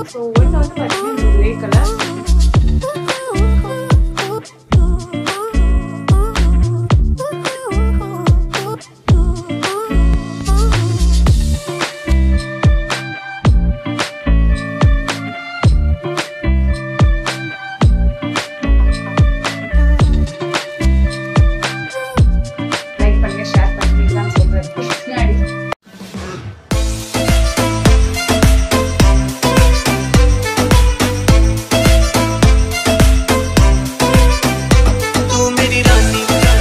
so ஒன்று வந்து பார்த்தீங்கன்னா கிரே கலர் லைக் பண்ணுங்க ஷேர் பண்ணுறீங்களான்னு சொல்கிறதுக்கு முன்னாடி तू मेरी रानी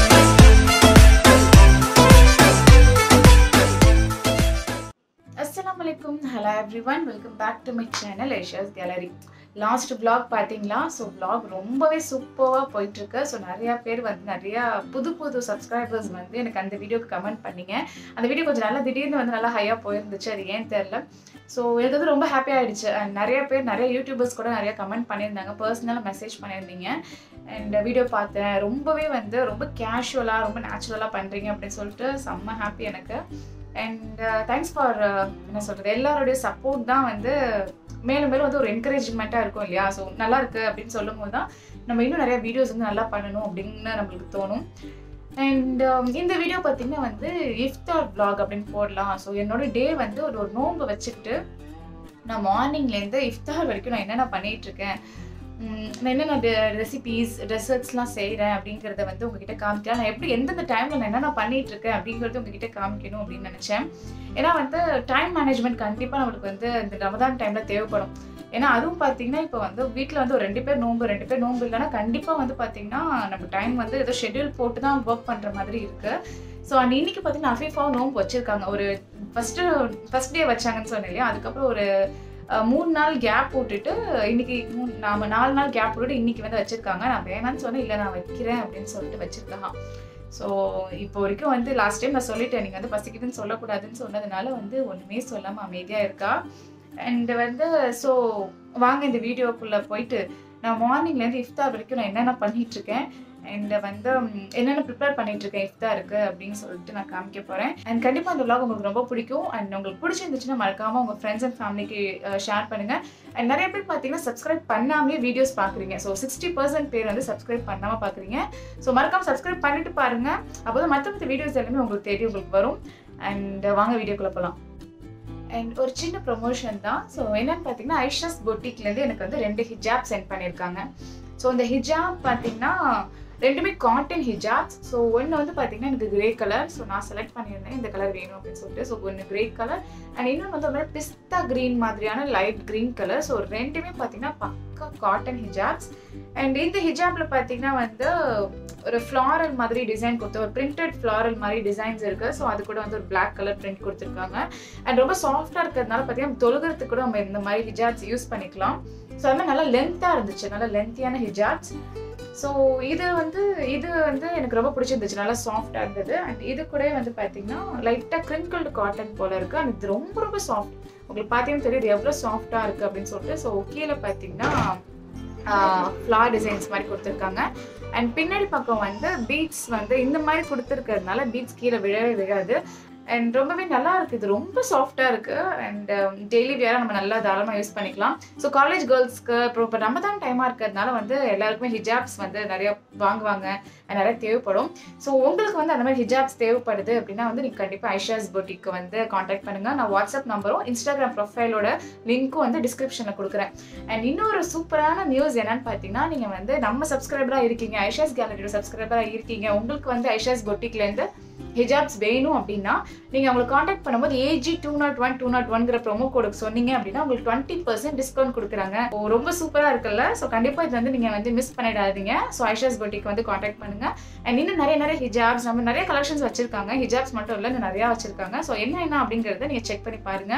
அஸ்ஸலாமு அலைக்கும் hello everyone welcome back to my channel Aisha's gallery last vlog பார்த்தீங்களா ஸோ vlog ரொம்பவே சூப்பராக போயிட்டுருக்கு ஸோ நிறையா பேர் வந்து நிறையா புது புது சப்ஸ்கிரைபர்ஸ் வந்து எனக்கு அந்த வீடியோக்கு கமெண்ட் பண்ணீங்க அந்த வீடியோ கொஞ்சம் நல்லா திடீர்னு வந்து நல்லா ஹையாக போயிருந்துச்சு அது ஏன் தெரில ஸோ எனக்கு வந்து ரொம்ப ஹாப்பி ஆயிடுச்சு அண்ட் நிறைய பேர் நிறைய யூடியூபர்ஸ் கூட நிறைய கமெண்ட் பண்ணியிருந்தாங்க பர்சனலாக மெசேஜ் பண்ணியிருந்தீங்க அண்ட் வீடியோ பார்த்தேன் ரொம்பவே வந்து ரொம்ப கேஷுவலாக ரொம்ப நேச்சுரலாக பண்ணுறீங்க அப்படின்னு சொல்லிட்டு செம்ம ஹாப்பி எனக்கு அண்ட் தேங்க்ஸ் ஃபார் என்ன சொல்கிறது எல்லாருடைய சப்போர்ட் தான் வந்து மேலும் மேலும் வந்து ஒரு என்கரேஜ்மெண்ட்டாக இருக்கும் இல்லையா ஸோ நல்லா இருக்கு அப்படின்னு சொல்லும் போது தான் நம்ம இன்னும் நிறைய வீடியோஸ் வந்து நல்லா பண்ணணும் அப்படின்னு நம்மளுக்கு தோணும் அண்ட் இந்த வீடியோ பார்த்தீங்கன்னா வந்து இஃப்தார் vlog அப்படின்னு போடலாம் ஸோ என்னோட டே வந்து ஒரு ஒரு நோன்பு வச்சுக்கிட்டு நான் மார்னிங்லேருந்து இஃப்தார் வரைக்கும் நான் என்னென்ன பண்ணிட்டு இருக்கேன் உம், நான் என்னென்ன ரெசிபீஸ் டெசர்ட்ஸ்லாம் செய்கிறேன் அப்படிங்கிறத வந்து உங்ககிட்ட காமிக்கலாம் நான் எப்படி எந்தெந்த டைமில் நான் என்னென்ன பண்ணிட்டு இருக்கேன் அப்படிங்கிறது உங்ககிட்ட காமிக்கணும் அப்படின்னு நினச்சேன் ஏன்னா வந்து டைம் மேனேஜ்மெண்ட் கண்டிப்பாக நம்மளுக்கு வந்து இந்த ரமதான் டைமில் தேவைப்படும் ஏன்னா அதுவும் பார்த்தீங்கன்னா இப்போ வந்து வீட்டில் வந்து ஒரு ரெண்டு பேர் நோன்பு ரெண்டு பேர் நோன்பு இல்லைன்னா கண்டிப்பாக வந்து பார்த்தீங்கன்னா நம்ம டைம் வந்து ஏதோ ஷெட்யூல் போட்டு தான் ஒர்க் பண்ணுற மாதிரி இருக்குது ஸோ அண்ட் இன்னைக்கு பார்த்தீங்கன்னா அஃபீஃபாவும் நோன்பு வச்சுருக்காங்க ஒரு ஃபஸ்ட்டு ஃபஸ்ட் டே வச்சாங்கன்னு சொன்னேன் இல்லையா அதுக்கப்புறம் ஒரு அஹ், மூணு நாள் கேப் போட்டுட்டு இன்னைக்கு மூணு நாம நாலு நாள் கேப் போட்டுட்டு இன்னைக்கு வந்து வச்சிருக்காங்க நான் வேணான்னு சொன்னேன் இல்லை நான் வைக்கிறேன் அப்படின்னு சொல்லிட்டு வச்சிருக்காங்க ஸோ இப்போ வரைக்கும் வந்து லாஸ்ட் டைம் நான் சொல்லிட்டேன் நீங்கள் வந்து பசிக்குதுன்னு சொல்லக்கூடாதுன்னு சொன்னதுனால வந்து ஒன்றுமே சொல்லாமல் அமைதியாக இருக்கா அண்ட் வந்து ஸோ வாங்க இந்த வீடியோக்குள்ளே போயிட்டு நான் மார்னிங்லேருந்து இஃப்தார் வரைக்கும் நான் என்னென்ன பண்ணிட்டு இருக்கேன் அண்ட் வந்து ம், என்னென்ன ப்ரிப்பேர் பண்ணிட்டு இருக்கேன் இஃப்தாருக்கு அப்படின்னு சொல்லிட்டு நான் காமிக்க போகிறேன் அண்ட் கண்டிப்பாக அந்த vlog உங்களுக்கு ரொம்ப பிடிக்கும் அண்ட் உங்களுக்கு பிடிச்சிருந்துச்சுன்னா மறக்காமல் உங்கள் ஃப்ரெண்ட்ஸ் அண்ட் ஃபேமிலிக்கு ஷேர் பண்ணுங்கள் அண்ட் நிறைய பேர் பார்த்தீங்கன்னா சப்ஸ்கிரைப் பண்ணாமலே வீடியோஸ் பார்க்குறீங்க ஸோ சிக்ஸ்டி பர்சன்ட் பேர் வந்து சப்ஸ்கிரைப் பண்ணாமல் பார்க்குறீங்க ஸோ மறக்காம சப்ஸ்கிரைப் பண்ணிட்டு பாருங்க அப்போ தான் மற்ற மற்ற வீடியோஸ் எல்லாமே உங்களுக்கு தேடி உங்களுக்கு வரும் அண்ட் வாங்க வீடியோக்குள்ள போகலாம் அண்ட் ஒரு சின்ன ப்ரொமோஷன் தான் ஸோ என்னன்னு பார்த்தீங்கன்னா ஐஷாஸ் பொட்டிக்லேருந்து எனக்கு வந்து ரெண்டு ஹிஜாப் சென்ட் பண்ணியிருக்காங்க ஸோ இந்த ஹிஜாப் பார்த்தீங்கன்னா ரெண்டுமே காட்டன் ஹிஜாப்ஸ் ஸோ ஒன்று வந்து பார்த்தீங்கன்னா எனக்கு கிரே கலர் ஸோ நான் செலக்ட் பண்ணியிருந்தேன் இந்த கலர் வேணும் அப்படின்னு சொல்லிட்டு ஸோ ஒன்று கிரே கலர் அண்ட் இன்னொன்று வந்து ஒரு மாதிரி பிஸ்தா க்ரீன் மாதிரியான லைட் க்ரீன் கலர் ஸோ ரெண்டுமே பார்த்தீங்கன்னா பக்கா காட்டன் ஹிஜாப்ஸ் அண்ட் இந்த ஹிஜாப்ல பார்த்தீங்கன்னா வந்து ஒரு ஃப்ளாரல் மாதிரி டிசைன் கொடுத்து ஒரு பிரிண்டட் ஃப்ளாரல் மாதிரி டிசைன்ஸ் இருக்கு ஸோ அது கூட வந்து ஒரு Black கலர் பிரிண்ட் கொடுத்துருக்காங்க அண்ட் ரொம்ப சாஃப்டாக இருக்கிறதுனால பார்த்தீங்கன்னா தொழுகிறதுக்கு கூட நம்ம இந்த மாதிரி ஹிஜாப்ஸ் யூஸ் பண்ணிக்கலாம் ஸோ அது மாதிரி நல்லா லென்த்தாக இருந்துச்சு நல்லா லென்த்தியான ஹிஜாப்ஸ் ஸோ இது வந்து இது வந்து எனக்கு ரொம்ப பிடிச்சிருந்துச்சு நல்லா சாஃப்டாக இருந்தது அண்ட் இது கூட வந்து பார்த்தீங்கன்னா லைட்டாக கிரிங்கிள்டு காட்டன் போல இருக்கு அண்ட் இது ரொம்ப ரொம்ப சாஃப்ட் உங்களுக்கு பார்த்தீங்கன்னா தெரியுது எவ்வளோ சாஃப்டாக இருக்குது அப்படின்னு சொல்லிட்டு ஸோ கீழே பார்த்தீங்கன்னா ஃப்ளார் டிசைன்ஸ் மாதிரி கொடுத்துருக்காங்க அண்ட் பின்னாடி பக்கம் வந்து பீட்ஸ் வந்து இந்த மாதிரி கொடுத்துருக்கிறதுனால பீட்ஸ் கீழே விழவே விழாது அண்ட் ரொம்பவே நல்லா இருக்கு இது ரொம்ப சாஃப்டாக இருக்கு அண்ட் டெய்லி வேற நம்ம நல்லா தாராளமாக யூஸ் பண்ணிக்கலாம் ஸோ காலேஜ் கேர்ள்ஸ்க்கு அப்புறம் இப்போ ரமதான் டைமாக இருக்கிறதுனால வந்து எல்லாருக்குமே ஹிஜாப்ஸ் வந்து நிறைய வாங்குவாங்க and நிறைய தேவைப்படும் ஸோ உங்களுக்கு வந்து அந்த மாதிரி ஹிஜாப்ஸ் தேவைப்படுது அப்படின்னா வந்து நீங்கள் கண்டிப்பாக ஐஷாஸ் பொட்டிக்கு வந்து காண்டாக்ட் பண்ணுங்க நான் வாட்ஸ்அப் நம்பரும் இன்ஸ்டாகிராம் ப்ரொஃபைலோட லிங்க்கும் வந்து டிஸ்கிரிப்ஷனில் கொடுக்குறேன் அண்ட் இன்னொரு சூப்பரான நியூஸ் என்னன்னு பார்த்தீங்கன்னா நீங்கள் வந்து நம்ம சப்ஸ்கிரைபராக இருக்கீங்க ஐஷாஸ் கேலரியோட சப்ஸ்கிரைபராக இருக்கீங்க உங்களுக்கு வந்து ஐஷாஸ் பொட்டிக்லேருந்து ஹிஜாப்ஸ் வேணும் அப்படின்னா நீங்கள் அவங்களுக்கு காண்டாக்ட் பண்ணும்போது A G two nought one two ஒன்கிற ப்ரோமோ கோடுக்கு சொன்னீங்க அப்படின்னா உங்களுக்கு டுவெண்ட்டி பர்சன்ட் டிஸ்கவுண்ட் கொடுக்குறாங்க ஓ, ரொம்ப சூப்பராக இருக்குல்ல ஸோ கண்டிப்பாக இது வந்து நீங்கள் வந்து மிஸ் பண்ணிடாதீங்க ஸோ ஐஷாஸ் பொட்டிக்கு வந்து காண்டாக்ட் பண்ணுங்க அண்ட் இன்னும் நிறைய நிறைய ஹிஜாப்ஸ் நம்ம நிறைய கலெக்ஷன்ஸ் வச்சிருக்காங்க ஹிஜாப்ஸ் மட்டும் இல்லை இன்னும் நிறையா வச்சிருக்காங்க ஸோ என்ன என்ன அப்படிங்கிறத நீங்கள் செக் பண்ணி பாருங்க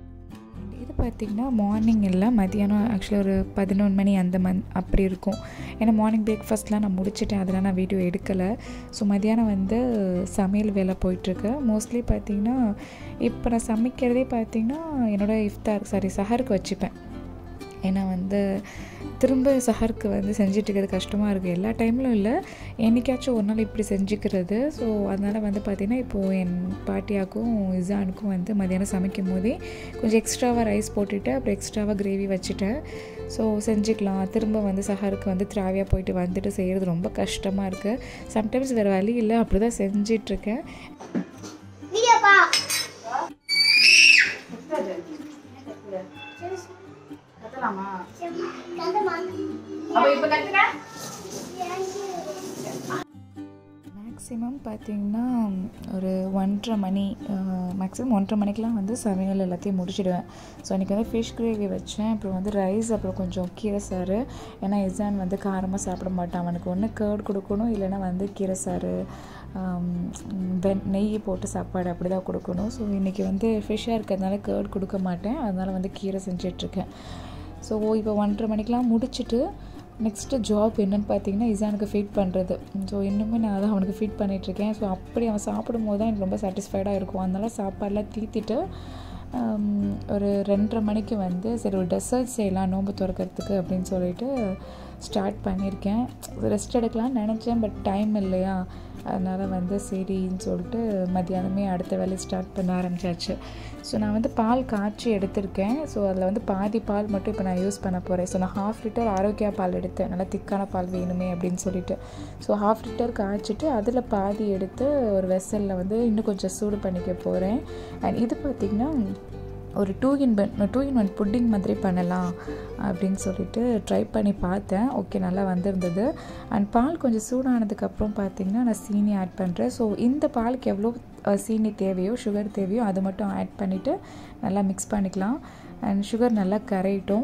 இது பார்த்திங்கன்னா மார்னிங் இல்லை மதியானம் ஆக்சுவலாக ஒரு பதினொன்று மணி அந்த மந் அப்படி இருக்கும் ஏன்னா மார்னிங் பிரேக்ஃபாஸ்ட்லாம் நான் முடிச்சிட்டேன் அதெல்லாம் நான் வீடியோ எடுக்கலை ஸோ மதியானம் வந்து சமையல் வேலை போயிட்டுருக்கு மோஸ்ட்லி பார்த்திங்கன்னா இப்போ நான் சமைக்கிறதே பார்த்திங்கன்னா என்னோட இஃப்தார் சாரி சஹருக்கு வச்சுப்பேன் ஏன்னா வந்து திரும்ப சஹருக்கு வந்து செஞ்சுட்டு இருக்கிறது கஷ்டமாக இருக்குது எல்லா டைம்லும் இல்லை என்றைக்காச்சும் ஒரு நாள் இப்படி செஞ்சுக்கிறது ஸோ அதனால் வந்து பார்த்திங்கன்னா இப்போது என் பாட்டியாக்கும் இசானுக்கும் வந்து மதியானம் சமைக்கும் போதே கொஞ்சம் எக்ஸ்ட்ராவாக ரைஸ் போட்டுட்டு அப்புறம் எக்ஸ்ட்ராவாக கிரேவி வச்சுட்டேன் ஸோ செஞ்சுக்கலாம் திரும்ப வந்து சஹருக்கு வந்து திராவியாக போயிட்டு வந்துட்டு செய்கிறது ரொம்ப கஷ்டமாக இருக்குது சம்டைம்ஸ் வேறு வழி இல்லை அப்படி தான் செஞ்சிட்ருக்கேன் கத்தலாமா அப்ப இப்ப கத்துக்க மேக்ஸிமம் பார்த்திங்கன்னா ஒரு ஒன்றரை மணி மேக்ஸிமம் ஒன்றரை மணிக்கெலாம் வந்து சமையல் எல்லாத்தையும் முடிச்சிடுவேன் ஸோ இன்றைக்கி வந்து ஃபிஷ் கிரேவி வச்சேன் அப்புறம் வந்து ரைஸ் அப்புறம் கொஞ்சம் கீரை சாறு ஏன்னா இசான் வந்து காரமாக சாப்பிட மாட்டான் அவனுக்கு ஒன்று கேர்ட் கொடுக்கணும் இல்லைன்னா வந்து கீரை சாறு வெண் நெய் போட்டு சாப்பாடு அப்படி தான் கொடுக்கணும் ஸோ இன்றைக்கி வந்து ஃபிஷ்ஷாக இருக்கிறதுனால கேர்ட் கொடுக்க மாட்டேன் அதனால் வந்து கீரை செஞ்சிட்ருக்கேன் ஸோ இப்போ ஒன்றரை மணிக்கெலாம் முடிச்சுட்டு நெக்ஸ்ட்டு ஜாப் என்னென்னு பார்த்தீங்கன்னா இசானுக்கு ஃபீட் பண்ணுறது ஸோ இன்னுமே நான் தான் அவனுக்கு ஃபீட் பண்ணிகிட்ருக்கேன் ஸோ அப்படி அவன் சாப்பிடும் போது தான் எனக்கு ரொம்ப சாட்டிஸ்ஃபைடாக இருக்கும் அதனால் சாப்பாடெலாம் தீத்திட்டு ஒரு ரெண்டரை மணிக்கு வந்து சரி ஒரு டெசர்ட் செய்யலாம் நோம்பு திறக்கிறதுக்கு அப்படின்னு சொல்லிட்டு ஸ்டார்ட் பண்ணியிருக்கேன் ரெஸ்ட் எடுக்கலாம்னு நினச்சேன் பட் டைம் இல்லையா அதனால் வந்து சரின்னு சொல்லிட்டு மத்தியானமே அடுத்த வேலையை ஸ்டார்ட் பண்ண ஆரம்பிச்சாச்சு ஸோ நான் வந்து பால் காய்ச்சி எடுத்திருக்கேன் ஸோ அதில் வந்து பாதி பால் மட்டும் இப்போ நான் யூஸ் பண்ண போகிறேன் ஸோ நான் ஹாஃப் லிட்டர் ஆரோக்கியா பால் எடுத்தேன் நல்லா திக்கான பால் வேணுமே அப்படின்னு சொல்லிட்டு ஸோ ஹாஃப் லிட்டர் காய்ச்சிட்டு அதில் பாதி எடுத்து ஒரு வெசலில் வந்து இன்னும் கொஞ்சம் சூடு பண்ணிக்க போகிறேன் அண்ட் இது பார்த்திங்கன்னா ஒரு two in one two in one pudding மாதிரி பண்ணலாம் அப்படின்னு சொல்லிட்டு ட்ரை பண்ணி பார்த்தேன் ஓகே நல்லா வந்திருந்தது அண்ட் பால் கொஞ்சம் சூடானதுக்கப்புறம் பார்த்திங்கன்னா நான் சீனி ஆட் பண்ணுறேன் ஸோ இந்த பாலுக்கு எவ்வளோ சீனி தேவையோ சுகர் தேவையோ அது மட்டும் ஆட் பண்ணிவிட்டு நல்லா மிக்ஸ் பண்ணிக்கலாம் அண்ட் சுகர் நல்லா கரையிட்டும்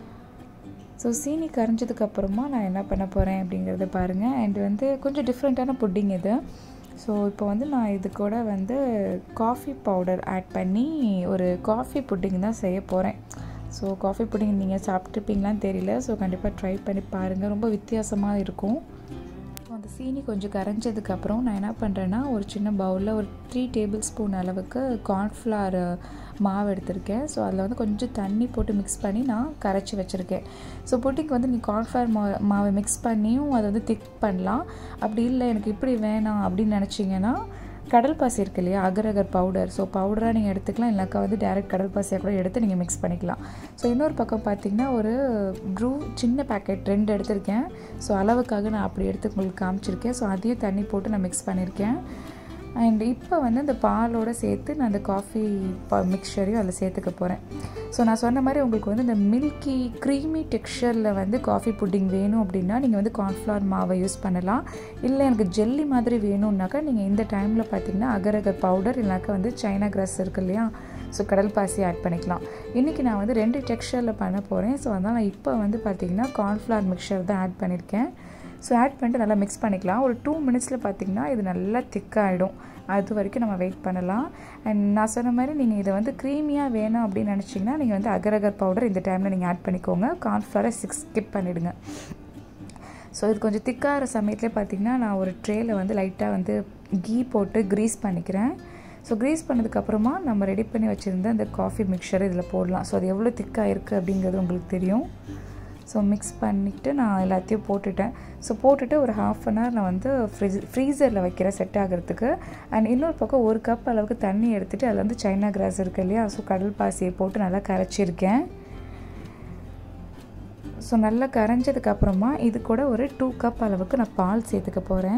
ஸோ சீனி கரைஞ்சதுக்கப்புறமா நான் என்ன பண்ண போகிறேன் அப்படிங்கிறத பாருங்கள் அண்ட் வந்து கொஞ்சம் டிஃப்ரெண்ட்டான புட்டிங் இது ஸோ இப்போ வந்து நான் இது கூட வந்து காஃபி பவுடர் ஆட் பண்ணி ஒரு காஃபி புட்டிங் தான் செய்ய போகிறேன் ஸோ காஃபி புட்டிங் நீங்கள் சாப்பிட்ருப்பீங்களான்னு தெரியல ஸோ கண்டிப்பாக ட்ரை பண்ணி பாருங்கள் ரொம்ப வித்தியாசமாக இருக்கும் அந்த சீனி கொஞ்சம் கரைஞ்சதுக்கப்புறம் நான் என்ன பண்ணுறேன்னா ஒரு சின்ன பவுலில் ஒரு த்ரீ டேபிள் ஸ்பூன் அளவுக்கு கார்ன்ஃப்ளவர் மாவு எடுத்திருக்கேன் ஸோ அதில் வந்து கொஞ்சம் தண்ணி போட்டு மிக்ஸ் பண்ணி நான் கரைச்சி வச்சுருக்கேன் ஸோ புட்டிக்கு வந்து நீங்கள் கார்ன்ஃப்ளவர் மா மாவை மிக்ஸ் பண்ணியும் அதை வந்து திக் பண்ணலாம் அப்படி இல்லை எனக்கு இப்படி வேணாம் அப்படின்னு நினச்சிங்கன்னா கடல் பாசி இருக்கு இல்லையா அகரகர் பவுடர் ஸோ பவுடராக நீங்கள் எடுத்துக்கலாம் இல்லைக்கா வந்து டேரெக்ட் கடல் பாசியாக கூட எடுத்து நீங்கள் மிக்ஸ் பண்ணிக்கலாம் ஸோ இன்னொரு பக்கம் பார்த்தீங்கன்னா ஒரு ப்ரூ சின்ன பேக்கெட் ரெண்டு எடுத்திருக்கேன் ஸோ அளவுக்காக நான் அப்படி எடுத்து உங்களுக்கு காமிச்சிருக்கேன் ஸோ அதையும் தண்ணி போட்டு நான் மிக்ஸ் பண்ணியிருக்கேன் அண்ட் இப்போ வந்து அந்த பாலோடு சேர்த்து நான் அந்த காஃபி ப மிக்சரையும் அதில் சேர்த்துக்க போகிறேன் ஸோ நான் சொன்ன மாதிரி உங்களுக்கு வந்து இந்த மில்கி க்ரீமி டெக்ஸ்சரில் வந்து காஃபி புட்டிங் வேணும் அப்படின்னா நீங்கள் வந்து கார்ன்ஃப்ளவர் மாவை யூஸ் பண்ணலாம் இல்லை எனக்கு ஜெல்லி மாதிரி வேணும்னாக்கா நீங்கள் இந்த டைமில் பார்த்தீங்கன்னா அகரகர் பவுடர் இல்லைனாக்கா வந்து சைனா கிராஸ் இருக்கு இல்லையா ஸோ கடல் பாசி ஆட் பண்ணிக்கலாம் இன்றைக்கி நான் வந்து ரெண்டு டெக்ஸ்சரில் பண்ண போகிறேன் ஸோ அதனால் நான் இப்போ வந்து பார்த்திங்கன்னா கார்ன்ஃப்ளவர் மிக்சர் தான் ஆட் பண்ணியிருக்கேன் ஸோ ஆட் பண்ணிட்டு நல்லா மிக்ஸ் பண்ணிக்கலாம் ஒரு டூ மினிட்ஸில் பார்த்திங்கன்னா இது நல்லா திக்காகிடும் அது வரைக்கும் நம்ம வெயிட் பண்ணலாம் அண்ட் நான் சொன்ன மாதிரி நீங்கள் இதை வந்து க்ரீமியாக வேணும் அப்படின்னு நினச்சிங்கன்னா நீங்கள் வந்து அகரகர் பவுடர் இந்த டைமில் நீங்கள் ஆட் பண்ணிக்கோங்க கார்ன்ஃப்ளவரை சிக்ஸ் ஸ்கிப் பண்ணிவிடுங்க ஸோ இது கொஞ்சம் திக்காகிற சமயத்துலேயே பார்த்திங்கன்னா நான் ஒரு ட்ரேயில் வந்து லைட்டாக வந்து கீ போட்டு க்ரீஸ் பண்ணிக்கிறேன் ஸோ க்ரீஸ் பண்ணதுக்கப்புறமா நம்ம ரெடி பண்ணி வச்சுருந்த அந்த காஃபி மிக்சர் இதில் போடலாம் ஸோ அது எவ்வளோ திக்காக இருக்குது அப்படிங்கிறது உங்களுக்கு தெரியும் ஸோ மிக்ஸ் பண்ணிவிட்டு நான் எல்லாத்தையும் போட்டுட்டேன் ஸோ போட்டுட்டு ஒரு ஹாஃப் அன் ஹவர் நான் வந்து ஃப்ரிட்ஜ் ஃப்ரீசரில் வைக்கிறேன் செட் ஆகிறதுக்கு அண்ட் இன்னொரு பக்கம் ஒரு கப் அளவுக்கு தண்ணி எடுத்துகிட்டு அதில் வந்து சைனா கிராஸ் இருக்குது இல்லையா ஸோ கடல் பாசியை போட்டு நல்லா கரைச்சிருக்கேன் ஸோ நல்லா கரைஞ்சதுக்கப்புறமா இது கூட ஒரு டூ கப் அளவுக்கு நான் பால் சேர்த்துக்க போகிறேன்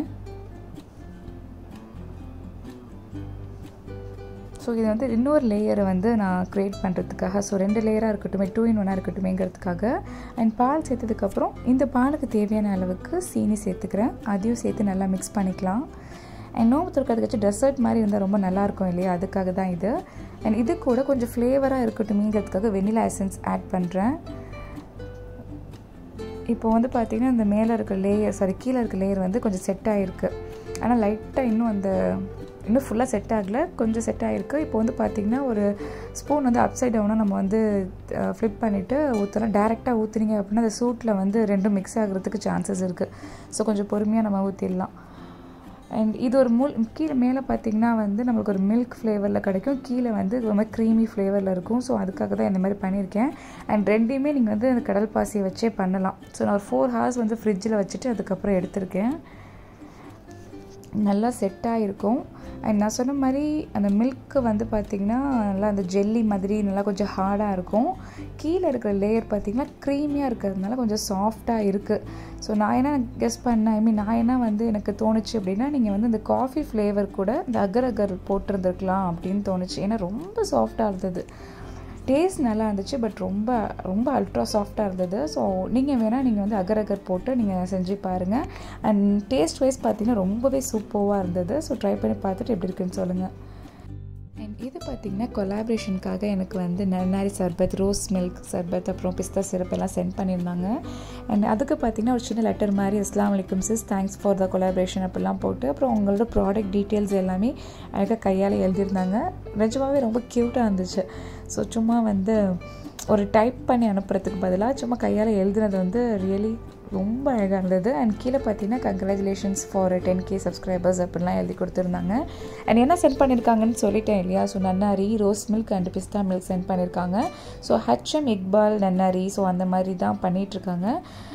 ஸோ இது வந்து இன்னொரு லேயரை வந்து நான் க்ரியேட் பண்ணுறதுக்காக ஸோ ரெண்டு லேயராக இருக்கட்டுமே டூ இன் ஒன்னாக இருக்கட்டுமேங்கிறதுக்காக அண்ட் பால் சேர்த்ததுக்கப்புறம் இந்த பாலுக்கு தேவையான அளவுக்கு சீனி சேர்த்துக்கிறேன் அதையும் சேர்த்து நல்லா மிக்ஸ் பண்ணிக்கலாம் அண்ட் நோம்பு துறக்கிறதுக்காச்சும் டெசர்ட் மாதிரி இருந்தால் ரொம்ப நல்லாயிருக்கும் இல்லையா அதுக்காக தான் இது அண்ட் இது கூட கொஞ்சம் ஃப்ளேவராக இருக்கட்டுமேங்கிறதுக்காக வெனிலா எசன்ஸ் ஆட் பண்ணுறேன் இப்போ வந்து பார்த்திங்கன்னா இந்த மேலே இருக்க லேயர் சாரி கீழே இருக்க லேயர் வந்து கொஞ்சம் செட் ஆகிருக்கு ஆனால் லைட்டாக இன்னும் அந்த இன்னும் ஃபுல்லாக செட் ஆகலை கொஞ்சம் செட் ஆகிருக்கு இப்போ வந்து பார்த்திங்கன்னா ஒரு ஸ்பூன் வந்து அப்சைட் டவுனாக நம்ம வந்து ஃப்ளிப் பண்ணிவிட்டு ஊற்றலாம் டேரெக்டாக ஊற்றுனீங்க அப்படின்னா அந்த சூட்டில் வந்து ரெண்டும் மிக்ஸ் ஆகிறதுக்கு சான்சஸ் இருக்குது ஸோ கொஞ்சம் பொறுமையாக நம்ம ஊற்றிடலாம் அண்ட் இது ஒரு முல் கீழே மேலே பார்த்தீங்கன்னா வந்து நம்மளுக்கு ஒரு மில்க் ஃப்ளேவரில் கிடைக்கும் கீழே வந்து ஒரு மாதிரி க்ரீமி ஃப்ளேவரில் இருக்கும் ஸோ அதுக்காக தான் இந்த மாதிரி பண்ணியிருக்கேன் அண்ட் ரெண்டையுமே நீங்கள் வந்து அந்த கடல் பாசியை வச்சே பண்ணலாம் ஸோ நான் ஒரு ஃபோர் ஹவர்ஸ் வந்து ஃப்ரிட்ஜில் வச்சுட்டு அதுக்கப்புறம் எடுத்திருக்கேன் நல்லா செட்டாக இருக்கும் அண்ட் நான் சொன்ன மாதிரி அந்த மில்க்கு வந்து பார்த்திங்கன்னா நல்லா அந்த ஜெல்லி மாதிரி நல்லா கொஞ்சம் ஹார்டாக இருக்கும் கீழே இருக்கிற லேயர் பார்த்திங்கன்னா க்ரீமியாக இருக்கிறதுனால கொஞ்சம் சாஃப்டாக இருக்குது ஸோ நான் என்ன கெஸ் பண்ணேன் ஐ மீன் நான் என்ன வந்து எனக்கு தோணுச்சு அப்படின்னா நீங்கள் வந்து இந்த காஃபி ஃப்ளேவர் கூட இந்த அகர் அகர் போட்டிருந்துருக்கலாம் அப்படின்னு தோணுச்சு ஏன்னா ரொம்ப சாஃப்டாக இருந்தது டேஸ்ட் நல்லா இருந்துச்சு பட் ரொம்ப ரொம்ப அல்ட்ரா சாஃப்டாக இருந்தது ஸோ நீங்கள் வேணால் நீங்கள் வந்து அகர் அகர் போட்டு நீங்கள் செஞ்சு பாருங்கள் அண்ட் டேஸ்ட் வைஸ் பார்த்தீங்கன்னா ரொம்பவே சூப்பராக இருந்தது ஸோ ட்ரை பண்ணி பார்த்துட்டு எப்படி இருக்குன்னு சொல்லுங்கள் அண்ட் இது பார்த்திங்கன்னா கொலாபரேஷனுக்காக எனக்கு வந்து நன்னாரி சர்பத் ரோஸ் மில்க் சர்பத் அப்புறம் பிஸ்தா சிரப் எல்லாம் சென்ட் பண்ணியிருந்தாங்க அண்ட் அதுக்கு பார்த்திங்கன்னா ஒரு சின்ன லெட்டர் மாதிரி அஸ்லாம் வலைக்கம் sis thanks for the collaboration அப்படிலாம் போட்டு அப்புறம் உங்களோட ப்ராடக்ட் டீட்டெயில்ஸ் எல்லாமே அழகாக கையால் எழுதியிருந்தாங்க நிஜமாகவே ரொம்ப க்யூட்டாக இருந்துச்சு ஸோ சும்மா வந்து ஒரு டைப் பண்ணி அனுப்புறதுக்கு பதிலாக சும்மா கையால் எழுதுனது வந்து ரியலி ரொம்ப அழகாக இருந்தது அண்ட் கீழே பார்த்தீங்கன்னா congratulations for ten K subscribers அப்படிலாம் எழுதி கொடுத்துருந்தாங்க அண்ட் என்ன சென்ட் பண்ணியிருக்காங்கன்னு சொல்லிட்டேன் இல்லையா ஸோ நன்னாரி ரோஸ் மில்க் அண்ட் பிஸ்தா மில்க் சென்ட் பண்ணியிருக்காங்க ஸோ ஹச்எம் இக்பால் நன்னாரி ஸோ அந்த மாதிரி தான் பண்ணிகிட்ருக்காங்க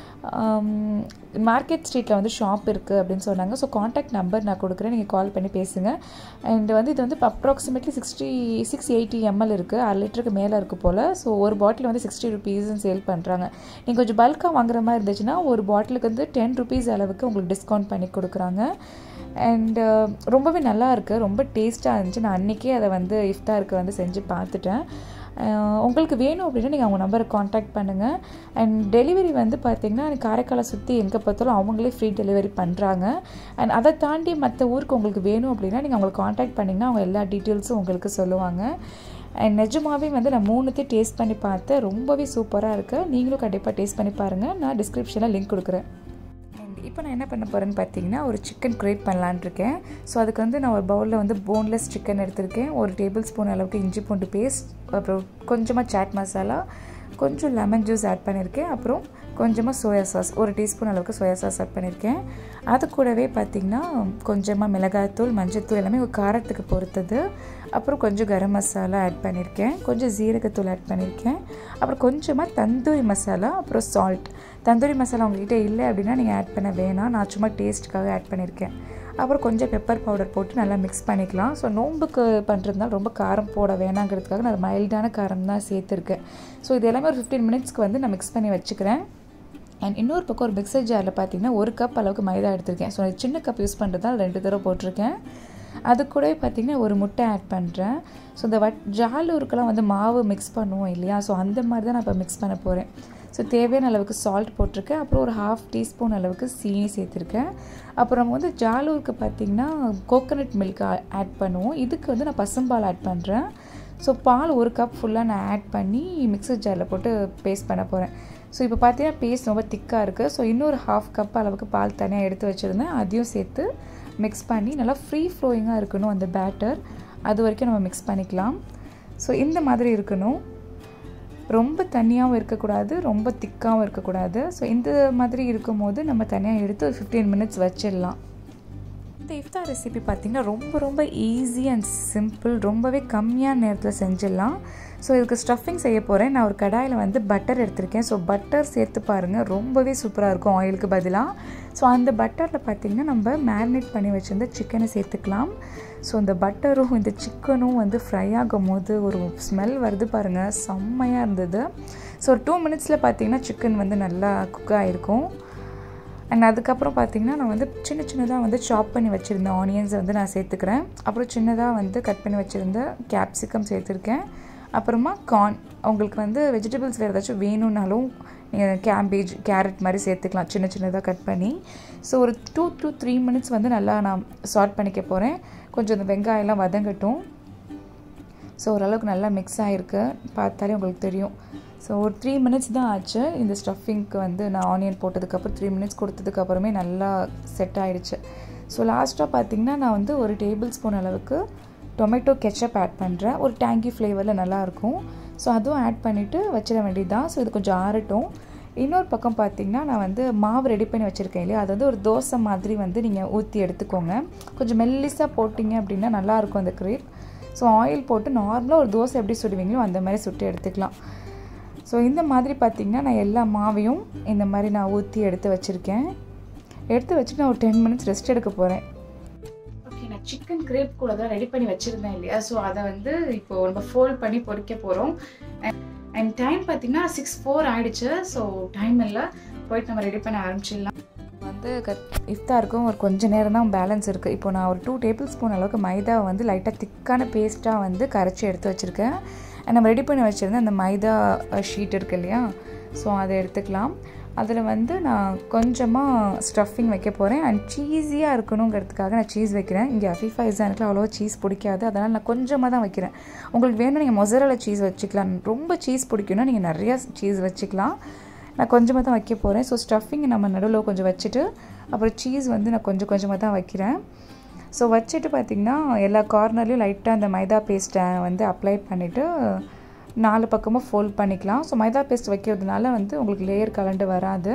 மார்க்கெட் ஸ்ட்ரீட்டில் வந்து ஷாப் இருக்குது அப்படின்னு சொன்னாங்க ஸோ காண்டாக்ட் நம்பர் நான் கொடுக்குறேன் நீங்கள் கால் பண்ணி பேசுங்க அண்ட் வந்து இது வந்து இப்போ approximately sixty six eighty ml இருக்குது அரை லிட்டருக்கு மேலே இருக்குது போல் ஸோ ஒரு பாட்டில் வந்து சிக்ஸ்டி ருபீஸ்ன்னு சேல் பண்ணுறாங்க நீங்கள் கொஞ்சம் பல்காக வாங்குற மாதிரி இருந்துச்சுன்னா ஒரு பாட்டிலுக்கு வந்து டென் ருபீஸ் அளவுக்கு உங்களுக்கு டிஸ்கவுண்ட் பண்ணி கொடுக்குறாங்க அண்ட் ரொம்பவே நல்லா இருக்குது ரொம்ப டேஸ்ட்டாக இருந்துச்சு நான் அன்றைக்கே அதை வந்து இஃப்தாருக்கு வந்து செஞ்சு பார்த்துட்டேன் உங்களுக்கு வேணும் அப்படின்னா நீங்கள் அவங்க நம்பரை காண்டாக்ட் பண்ணுங்கள் அண்ட் டெலிவரி வந்து பார்த்திங்கன்னா காரைக்காலை சுற்றி எங்கே பார்த்தாலும் அவங்களே ஃப்ரீ டெலிவரி பண்ணுறாங்க அண்ட் அதை தாண்டி மற்ற ஊருக்கு உங்களுக்கு வேணும் அப்படின்னா நீங்கள் அவங்களை காண்டாக்ட் பண்ணிங்கன்னா அவங்க எல்லா டீட்டெயில்ஸும் உங்களுக்கு சொல்லுவாங்க அண்ட் நிஜமாகவே வந்து நான் மூணுத்தையும் டேஸ்ட் பண்ணி பார்த்தேன் ரொம்பவே சூப்பராக இருக்குது நீங்களும் கண்டிப்பாக டேஸ்ட் பண்ணி பாருங்கள் நான் டிஸ்கிரிப்ஷனில் லிங்க் கொடுக்குறேன் இப்போ நான் என்ன பண்ண போகிறேன்னு பார்த்தீங்கன்னா ஒரு சிக்கன் கிரேட் பண்ணலான் இருக்கேன் ஸோ அதுக்கு வந்து நான் ஒரு பவுலில் வந்து போன்லெஸ் சிக்கன் எடுத்திருக்கேன் ஒரு டேபிள் ஸ்பூன் அளவுக்கு இஞ்சி பூண்டு பேஸ்ட் அப்புறம் கொஞ்சமாக சாட் மசாலா கொஞ்சம் லெமன் ஜூஸ் ஆட் பண்ணியிருக்கேன் அப்புறம் கொஞ்சமாக சோயா சாஸ் ஒரு டீஸ்பூன் அளவுக்கு சோயா சாஸ் ஆட் பண்ணியிருக்கேன் அது கூடவே பார்த்திங்கன்னா கொஞ்சமாக மிளகாய்த்தூள் மஞ்சத்தூள் எல்லாமே ஒரு காரத்துக்கு பொறுத்தது அப்புறம் கொஞ்சம் கரம் மசாலா ஆட் பண்ணியிருக்கேன் கொஞ்சம் ஜீரகத்தூள் ஆட் பண்ணியிருக்கேன் அப்புறம் கொஞ்சமாக தந்தூரி மசாலா அப்புறம் சால்ட் தந்தூரி மசாலா உங்கள்கிட்ட இல்லை அப்படின்னா நீங்கள் ஆட் பண்ண வேணாம் நான் சும்மா டேஸ்ட்டுக்காக ஆட் பண்ணியிருக்கேன் அப்புறம் கொஞ்சம் பெப்பர் பவுடர் போட்டு நல்லா மிக்ஸ் பண்ணிக்கலாம் ஸோ நோம்புக்கு பண்ணுறதுனால ரொம்ப காரம் போட வேணாங்கிறதுக்காக நான் மைல்டான காரம் தான் சேர்த்துருக்கேன் ஸோ இது எல்லாமே ஒரு ஃபிஃப்டீன் மினிட்ஸ்க்கு வந்து நான் மிக்ஸ் பண்ணி வச்சுக்கிறேன் அண்ட் இன்னொரு பக்கம் ஒரு மிக்சர் ஜாரில் பார்த்தீங்கன்னா ஒரு கப் அளவுக்கு மைதா எடுத்திருக்கேன் ஸோ சின்ன கப் யூஸ் பண்ணுறதால ரெண்டு தடவை போட்டிருக்கேன் அது கூடவே பார்த்திங்கன்னா ஒரு முட்டை ஆட் பண்ணுறேன் ஸோ இந்த வட் ஜாலூருக்கெல்லாம் வந்து மாவு மிக்ஸ் பண்ணுவோம் இல்லையா ஸோ அந்த மாதிரி தான் நான் இப்போ மிக்ஸ் பண்ண போகிறேன் ஸோ தேவையான அளவுக்கு சால்ட் போட்டிருக்கேன் அப்புறம் ஒரு ஹாஃப் டீஸ்பூன் அளவுக்கு சீனி சேர்த்துருக்கேன் அப்புறம் வந்து ஜாலூருக்கு பார்த்திங்கன்னா கோகோனட் மில்க் ஆட் பண்ணுவோம் இதுக்கு வந்து நான் பசும்பால் ஆட் பண்ணுறேன் ஸோ பால் ஒரு கப் ஃபுல்லாக நான் ஆட் பண்ணி மிக்சர் ஜாரில் போட்டு பேஸ்ட் பண்ண போகிறேன் ஸோ இப்போ பார்த்தீங்கன்னா பேஸ்ட் ரொம்ப திக்காக இருக்குது ஸோ இன்னொரு ஹாஃப் கப் அளவுக்கு பால் தனியாக எடுத்து வச்சுருந்தேன் அதையும் சேர்த்து மிக்ஸ் பண்ணி நல்லா ஃப்ரீ ஃப்ளோயிங்காக இருக்கணும் அந்த பேட்டர் அது வரைக்கும் நம்ம மிக்ஸ் பண்ணிக்கலாம் ஸோ இந்த மாதிரி இருக்கணும் ரொம்ப தண்ணியாகவும் இருக்கக்கூடாது ரொம்ப திக்காகவும் இருக்கக்கூடாது ஸோ இந்த மாதிரி இருக்கும்போது நம்ம தனியாக எடுத்து ஒரு ஃபிஃப்டீன் மினிட்ஸ் வச்சிடலாம் இந்த இஃப்தார் ரெசிபி பார்த்திங்கன்னா ரொம்ப ரொம்ப ஈஸி அண்ட் சிம்பிள் ரொம்பவே கம்மியான நேரத்தில் செஞ்சிடலாம் ஸோ இதுக்கு ஸ்டஃபிங் செய்ய போகிறேன் நான் ஒரு கடாயில் வந்து பட்டர் எடுத்திருக்கேன் ஸோ பட்டர் சேர்த்து பாருங்கள் ரொம்பவே சூப்பராக இருக்கும் ஆயிலுக்கு பதிலாக ஸோ அந்த பட்டரில் பார்த்திங்கன்னா நம்ம மேரினேட் பண்ணி வச்சுருந்த சிக்கனை சேர்த்துக்கலாம் ஸோ இந்த பட்டரும் இந்த சிக்கனும் வந்து ஃப்ரை ஆகும் போது ஒரு ஸ்மெல் வருது பாருங்கள் செம்மையாக இருந்தது ஸோ ஒரு டூ மினிட்ஸில் பார்த்திங்கன்னா சிக்கன் வந்து நல்லா குக் ஆகிருக்கும் அண்ட் அதுக்கப்புறம் பார்த்திங்கன்னா நான் வந்து சின்ன சின்னதாக வந்து சாப் பண்ணி வச்சுருந்த ஆனியன்ஸை வந்து நான் சேர்த்துக்கிறேன் அப்புறம் சின்னதாக வந்து கட் பண்ணி வச்சுருந்த கேப்சிகம் சேர்த்துருக்கேன் அப்புறமா கார்ன் உங்களுக்கு வந்து வெஜிடபிள்ஸ் வேறு ஏதாச்சும் வேணும்னாலும் நீங்கள் கேம்பேஜ் கேரட் மாதிரி சேர்த்துக்கலாம் சின்ன சின்னதாக கட் பண்ணி ஸோ ஒரு டூ டூ த்ரீ மினிட்ஸ் வந்து நல்லா நான் சார்ட் பண்ணிக்க போகிறேன் கொஞ்சம் இந்த வெங்காயம்லாம் வதங்கட்டும் ஸோ ஓரளவுக்கு நல்லா மிக்ஸ் ஆகிருக்கு பார்த்தாலே உங்களுக்கு தெரியும் ஸோ ஒரு த்ரீ மினிட்ஸ் தான் ஆச்சு இந்த ஸ்டஃபிங்க்கு வந்து நான் ஆனியன் போட்டதுக்கப்புறம் த்ரீ மினிட்ஸ் கொடுத்ததுக்கப்புறமே நல்லா செட் ஆகிடுச்சு ஸோ லாஸ்ட்டாக பார்த்திங்கன்னா நான் வந்து ஒரு டேபிள் ஸ்பூன் அளவுக்கு டொமேட்டோ கெச்சப் ஆட் பண்ணுறேன் ஒரு டேங்கி ஃப்ளேவரில் நல்லாயிருக்கும் ஸோ அதுவும் ஆட் பண்ணிவிட்டு வச்சிட வேண்டியது தான் ஸோ இது கொஞ்சம் ஆறட்டும் இன்னொரு பக்கம் பார்த்தீங்கன்னா நான் வந்து மாவு ரெடி பண்ணி வச்சுருக்கேன் இல்லையா அது வந்து ஒரு தோசை மாதிரி வந்து நீங்கள் ஊற்றி எடுத்துக்கோங்க கொஞ்சம் மெல்லிஸாக போட்டிங்க அப்படின்னா நல்லாயிருக்கும் அந்த க்ரீப் ஸோ ஆயில் போட்டு நார்மலாக ஒரு தோசை எப்படி சுடுவீங்களோ அந்த மாதிரி சுட்டு எடுத்துக்கலாம் ஸோ இந்த மாதிரி பார்த்திங்கன்னா நான் எல்லா மாவையும் இந்த மாதிரி நான் ஊற்றி எடுத்து வச்சுருக்கேன் எடுத்து வச்சுட்டு நான் ஒரு டென் மினிட்ஸ் ரெஸ்ட் எடுக்க போகிறேன் ஓகே நான் சிக்கன் கிரேப் கூட தான் ரெடி பண்ணி வச்சுருந்தேன் இல்லையா ஸோ அதை வந்து இப்போ நம்ம ஃபோல்ட் பண்ணி பொரிக்க போகிறோம் அண்ட் டைம் பார்த்தீங்கன்னா சிக்ஸ் ஃபோர் ஆயிடுச்சு ஸோ டைம் இல்லை போயிட்டு நம்ம ரெடி பண்ண ஆரம்பிச்சிடலாம் வந்து இஃப்தாருக்கும் ஒரு கொஞ்சம் நேரம் தான் பேலன்ஸ் இருக்குது இப்போ நான் ஒரு டூ டேபிள் ஸ்பூன் அளவுக்கு மைதாவை வந்து லைட்டாக திக்கான பேஸ்ட்டாக வந்து கரைச்சி எடுத்து வச்சுருக்கேன் நம்ம ரெடி பண்ணி வச்சுருந்தேன் அந்த மைதா ஷீட் இருக்கு இல்லையா ஸோ அதை எடுத்துக்கலாம் அதில் வந்து நான் கொஞ்சமாக ஸ்டஃபிங் வைக்க போகிறேன் அண்ட் சீஸியாக இருக்கணுங்கிறதுக்காக நான் சீஸ் வைக்கிறேன் இங்கே அஃபீஃபா இசானுக்குலாம் அவ்வளோவா சீஸ் பிடிக்காது அதனால் நான் கொஞ்சமாக தான் வைக்கிறேன் உங்களுக்கு வேணும் நீங்கள் மொசரல சீஸ் வச்சுக்கலாம் ரொம்ப சீஸ் பிடிக்குன்னா நீங்கள் நிறையா சீஸ் வச்சுக்கலாம் நான் கொஞ்சமாக தான் வைக்க போகிறேன் ஸோ ஸ்டஃபிங் நம்ம நடுவில் கொஞ்சம் வச்சுட்டு அப்புறம் சீஸ் வந்து நான் கொஞ்சம் கொஞ்சமாக தான் வைக்கிறேன் ஸோ வச்சுட்டு பார்த்திங்கன்னா எல்லா கார்னர்லேயும் லைட்டாக அந்த மைதா பேஸ்ட்டை வந்து அப்ளை பண்ணிவிட்டு நாலு பக்கமும் ஃபோல்ட் பண்ணிக்கலாம் ஸோ மைதா பேஸ்ட் வைக்கிறதுனால வந்து உங்களுக்கு லேயர் கலண்டு வராது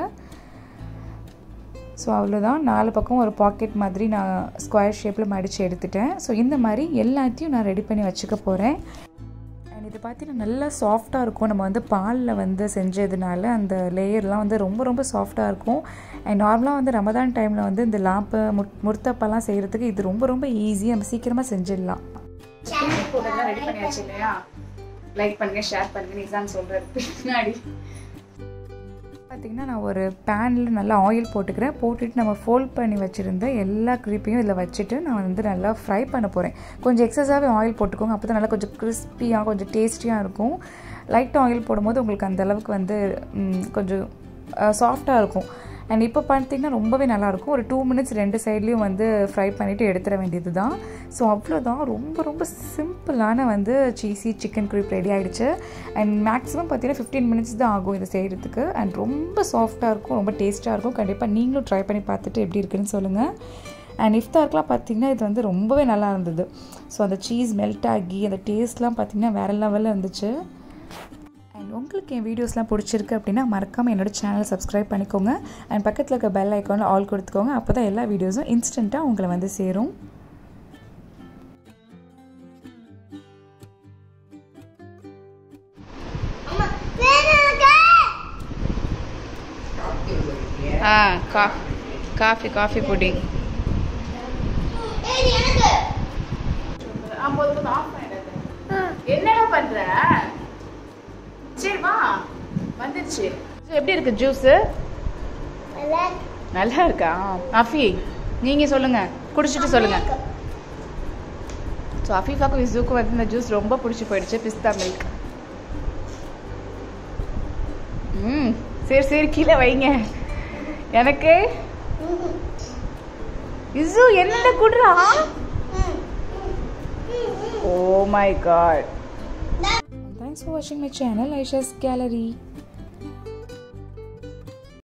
ஸோ அவ்வளோதான் நாலு பக்கம் ஒரு பாக்கெட் மாதிரி நான் ஸ்கொயர் ஷேப்பில் மடித்து எடுத்துட்டேன் ஸோ இந்த மாதிரி எல்லாத்தையும் நான் ரெடி பண்ணி வச்சுக்க போகிறேன் அண்ட் இது பார்த்தீங்கன்னா நல்லா சாஃப்டாக இருக்கும் நம்ம வந்து பாலில் வந்து செஞ்சதுனால அந்த லேயர்லாம் வந்து ரொம்ப ரொம்ப சாஃப்டாக இருக்கும் அண்ட் நார்மலாக வந்து ரமதான் டைமில் வந்து இந்த லாப்பு முட் முர்த்தப்பெல்லாம் செய்கிறதுக்கு இது ரொம்ப ரொம்ப ஈஸி நம்ம சீக்கிரமாக செஞ்சிடலாம் சிக்கன் பவுடர்லாம் ரெடி பண்ணியாச்சு இல்லையா லைக் பண்ணுங்க ஷேர் பண்ணுங்க எக்ஸாம் சொல்கிறதுக்கு முன்னாடி பார்த்திங்கன்னா நான் ஒரு பேனில் நல்லா ஆயில் போட்டுக்கிறேன் போட்டுட்டு நம்ம ஃபோல்ட் பண்ணி வச்சுருந்த எல்லா க்ரீப்பையும் இதில் வச்சுட்டு நான் வந்து நல்லா ஃப்ரை பண்ண போகிறேன் கொஞ்சம் எக்ஸஸாகவே ஆயில் போட்டுக்கோங்க அப்போ தான் நல்லா கொஞ்சம் கிறிஸ்பியாக கொஞ்சம் டேஸ்டியாக இருக்கும் லைட்டாக ஆயில் போடும்போது உங்களுக்கு அந்த அளவுக்கு வந்து கொஞ்சம் சாஃப்டாக இருக்கும் அண்ட் இப்போ பார்த்தீங்கன்னா ரொம்பவே நல்லாயிருக்கும் ஒரு டூ மினிட்ஸ் ரெண்டு சைட்லேயும் வந்து ஃப்ரை பண்ணிவிட்டு எடுத்துட வேண்டியது தான் ஸோ அவ்வளோதான் ரொம்ப ரொம்ப சிம்பிளான வந்து சீஸி சிக்கன் க்ரீப் ரெடி ஆகிடுச்சு அண்ட் மேக்ஸிமம் பார்த்தீங்கன்னா ஃபிஃப்டீன் மினிட்ஸ் தான் ஆகும் இதை செய்கிறதுக்கு அண்ட் ரொம்ப சாஃப்டாக இருக்கும் ரொம்ப டேஸ்ட்டாக இருக்கும் கண்டிப்பாக நீங்களும் ட்ரை பண்ணி பார்த்துட்டு எப்படி இருக்குன்னு சொல்லுங்கள் அண்ட் இஃப்தாருக்குலாம் பார்த்திங்கன்னா இது வந்து ரொம்பவே நல்லா இருந்தது ஸோ அந்த சீஸ் மெல்ட் ஆகி அந்த டேஸ்ட்லாம் பார்த்திங்கன்னா வேறு லெவலில் இருந்துச்சு அண்ட் உங்களுக்கு என் வீடியோஸ்லாம் பிடிச்சிருக்கு அப்படின்னா மறக்காமல் என்னோட சேனலை சப்ஸ்கிரைப் பண்ணிக்கோங்க அண்ட் பக்கத்தில் இருக்க பெல் ஐக்கானில் ஆல் கொடுத்துக்கோங்க அப்போ தான் எல்லா வீடியோஸும் இன்ஸ்டண்ட்டாக உங்களை வந்து சேரும் ஆ கா காஃபி காஃபி புட்டிங் என்னடா பண்ற சரி வா வந்துருச்சு எப்படி இருக்கு ஜூஸ் நல்லா இருக்கா அஃபி நீங்க சொல்லுங்க குடிச்சிட்டு சொல்லுங்க ஸோ அஃபீஃபாக்கும் இசுக்கும் வந்து இந்த ஜூஸ் ரொம்ப பிடிச்சி போயிடுச்சு பிஸ்தா மில்க் ம் சரி சரி கீழே வைங்க எனக்கு இசு என்னடா குடுறா oh my god thanks for வாட்சிங் மை சேனல் ஐஷாஸ் கேலரி